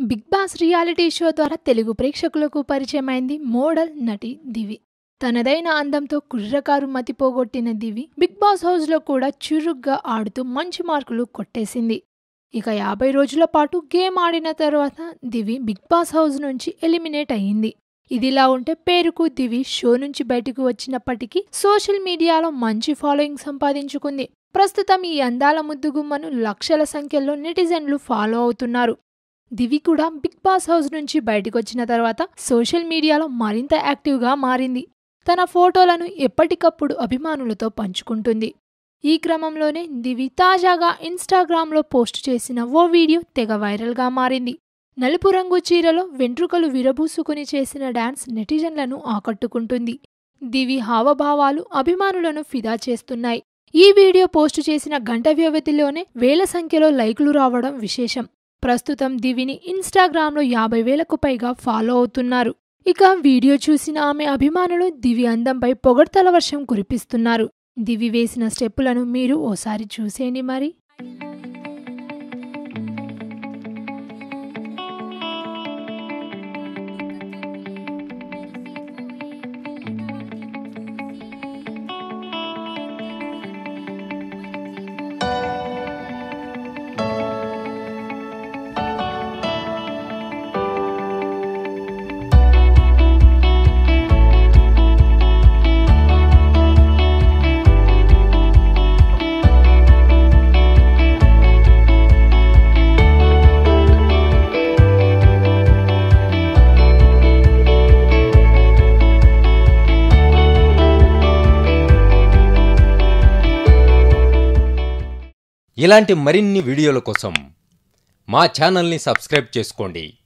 big boss reality show ద్వారా తెలుగు ప్రేక్షకులకు పరిచయమైంది model నటి దివి తనదైన అందంతో కుర్రకారు మతి పోగొట్టిన దివి బిగ్ బాస్ హౌస్లో కూడా చురుగ్గా ఆడుతూ మంచి మార్కులు కొట్టేసింది ఇక యాభై రోజుల పాటు గేమ్ ఆడిన తర్వాత దివి బిగ్ బాస్ హౌస్ నుంచి ఎలిమినేట్ అయ్యింది ఇదిలా ఉంటే పేరుకు దివి షో నుంచి బయటకు వచ్చినప్పటికీ సోషల్ మీడియాలో మంచి ఫాలోయింగ్ సంపాదించుకుంది ప్రస్తుతం ఈ అందాల ముద్దుగుమ్మను లక్షల సంఖ్యలో నెటిజన్లు ఫాలో అవుతున్నారు దివి కూడా బిగ్ బాస్ హౌస్ నుంచి బయటకొచ్చిన తర్వాత సోషల్ మీడియాలో మరింత యాక్టివ్గా మారింది తన ఫోటోలను ఎప్పటికప్పుడు అభిమానులతో పంచుకుంటుంది ఈ క్రమంలోనే దివి తాజాగా ఇన్స్టాగ్రామ్లో పోస్ట్ చేసిన ఓ వీడియో తెగ వైరల్గా మారింది నలుపు రంగు చీరలో వెంట్రుకలు విరబూసుకుని చేసిన డాన్స్ నెటిజన్లను ఆకట్టుకుంటుంది దివి హావభావాలు అభిమానులను ఫిదా చేస్తున్నాయి ఈ వీడియో పోస్టు చేసిన గంట వ్యవధిలోనే వేల సంఖ్యలో లైకులు రావడం విశేషం ప్రస్తుతం దివిని ఇన్స్టాగ్రామ్లో యాభై వేలకు పైగా ఫాలో అవుతున్నారు ఇక వీడియో చూసిన ఆమె అభిమానులు దివి అందంపై పొగడ్తల వర్షం కురిపిస్తున్నారు దివి వేసిన స్టెప్పులను మీరు ఓసారి చూసేయండి మరి ఇలాంటి మరిన్ని వీడియోల కోసం మా ఛానల్ని సబ్స్క్రైబ్ చేసుకోండి